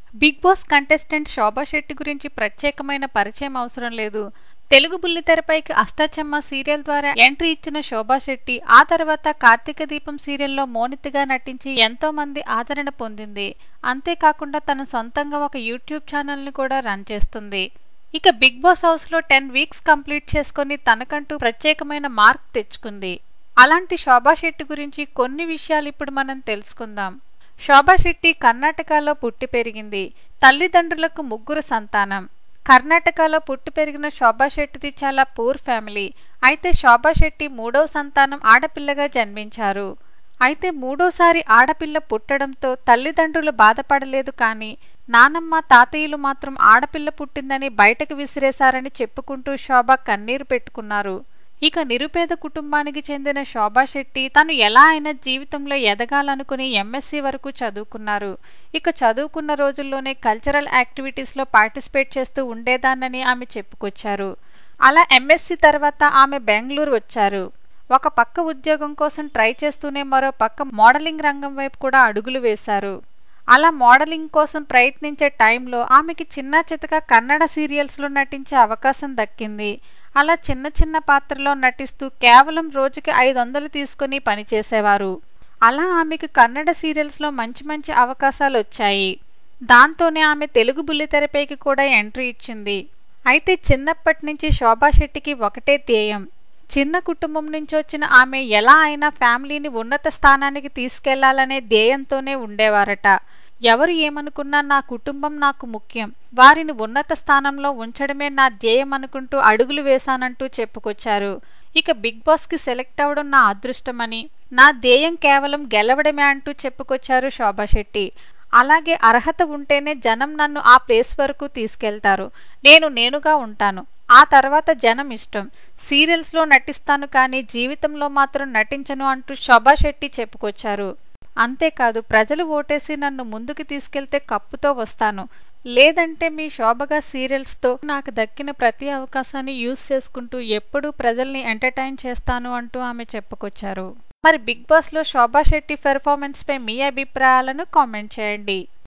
big boss contestant Shobha Shetty గురించి ప్రత్యేకమైన పరిచయం అవసరం లేదు తెలుగు బుల్లితెరపైకి అష్టాచమ్మ సీరియల్ ద్వారా ఎంట్రీ ఇచ్చిన శోభా శెట్టి ఆ తర్వాత కార్తీక దీపం సీరియల్లో మోనితిగా నటించి ఎంతో మంది ఆదరణ పొందింది అంతేకాకుండా తను సొంతంగా ఒక యూట్యూబ్ ఛానల్ని కూడా రన్ చేస్తుంది ఇక బిగ్ బాస్ హౌస్లో టెన్ వీక్స్ కంప్లీట్ చేసుకొని తనకంటూ ప్రత్యేకమైన మార్క్ తెచ్చుకుంది అలాంటి శోభా శెట్టి గురించి కొన్ని విషయాలు ఇప్పుడు మనం తెలుసుకుందాం శోభా శెట్టి కర్ణాటకలో పుట్టి పెరిగింది తల్లిదండ్రులకు ముగ్గురు సంతానం కర్ణాటకలో పుట్టి పెరిగిన శోభా శెట్టిది చాలా పూర్ ఫ్యామిలీ అయితే శోభా శెట్టి మూడవ సంతానం ఆడపిల్లగా జన్మించారు అయితే మూడోసారి ఆడపిల్ల పుట్టడంతో తల్లిదండ్రులు బాధపడలేదు కానీ నానమ్మ తాతయ్యలు మాత్రం ఆడపిల్ల పుట్టిందని బయటకు విసిరేశారని చెప్పుకుంటూ శోభ కన్నీరు పెట్టుకున్నారు ఇక నిరుపేద కుటుంబానికి చెందిన శోభా శెట్టి తను ఎలా అయినా జీవితంలో ఎదగాలనుకుని ఎంఎస్సీ వరకు చదువుకున్నారు ఇక చదువుకున్న రోజుల్లోనే కల్చరల్ యాక్టివిటీస్లో పార్టిసిపేట్ చేస్తూ ఉండేదానని ఆమె చెప్పుకొచ్చారు అలా ఎంఎస్సీ తర్వాత ఆమె బెంగళూరు వచ్చారు ఒక పక్క ఉద్యోగం కోసం ట్రై చేస్తూనే మరో పక్క మోడలింగ్ రంగం వైపు కూడా అడుగులు వేశారు అలా మోడలింగ్ కోసం ప్రయత్నించే టైంలో ఆమెకి చిన్న చితక కన్నడ సీరియల్స్లో నటించే అవకాశం దక్కింది అలా చిన్న చిన్న పాత్రలో నటిస్తూ కేవలం రోజుకి ఐదు వందలు తీసుకుని పనిచేసేవారు అలా ఆమెకు కన్నడ సీరియల్స్లో మంచి మంచి అవకాశాలు వచ్చాయి దాంతోనే ఆమె తెలుగు బుల్లితెరపైకి కూడా ఎంట్రీ ఇచ్చింది అయితే చిన్నప్పటి నుంచి శోభా శెట్టికి ఒకటే ధ్యేయం చిన్న కుటుంబం నుంచి వచ్చిన ఆమె ఎలా అయినా ఫ్యామిలీని ఉన్నత స్థానానికి తీసుకెళ్లాలనే ధ్యేయంతోనే ఉండేవారట ఎవరు ఏమనుకున్నా నా కుటుంబం నాకు ముఖ్యం వారిని ఉన్నత స్థానంలో ఉంచడమే నా ధ్యేయం అనుకుంటూ అడుగులు వేశానంటూ చెప్పుకొచ్చారు ఇక బిగ్ బాస్కి సెలెక్ట్ అవ్వడం నా అదృష్టమని నా ధ్యేయం కేవలం గెలవడమే అంటూ చెప్పుకొచ్చారు శోభా శెట్టి అలాగే అర్హత ఉంటేనే జనం నన్ను ఆ ప్లేస్ వరకు తీసుకెళ్తారు నేను నేనుగా ఉంటాను ఆ తర్వాత జనం ఇష్టం సీరియల్స్లో నటిస్తాను కానీ జీవితంలో మాత్రం నటించను అంటూ శోభా శెట్టి చెప్పుకొచ్చారు అంతేకాదు ప్రజలు ఓటేసి నన్ను ముందుకు తీసుకెళ్తే కప్పుతో వస్తాను లేదంటే మీ శోభగా సీరియల్స్తో నాకు దక్కిన ప్రతి అవకాశాన్ని యూజ్ చేసుకుంటూ ఎప్పుడూ ప్రజల్ని ఎంటర్టైన్ చేస్తాను అంటూ ఆమె చెప్పుకొచ్చారు మరి బిగ్ బాస్లో శోభా శెట్టి పెర్ఫార్మెన్స్పై మీ అభిప్రాయాలను కామెంట్ చేయండి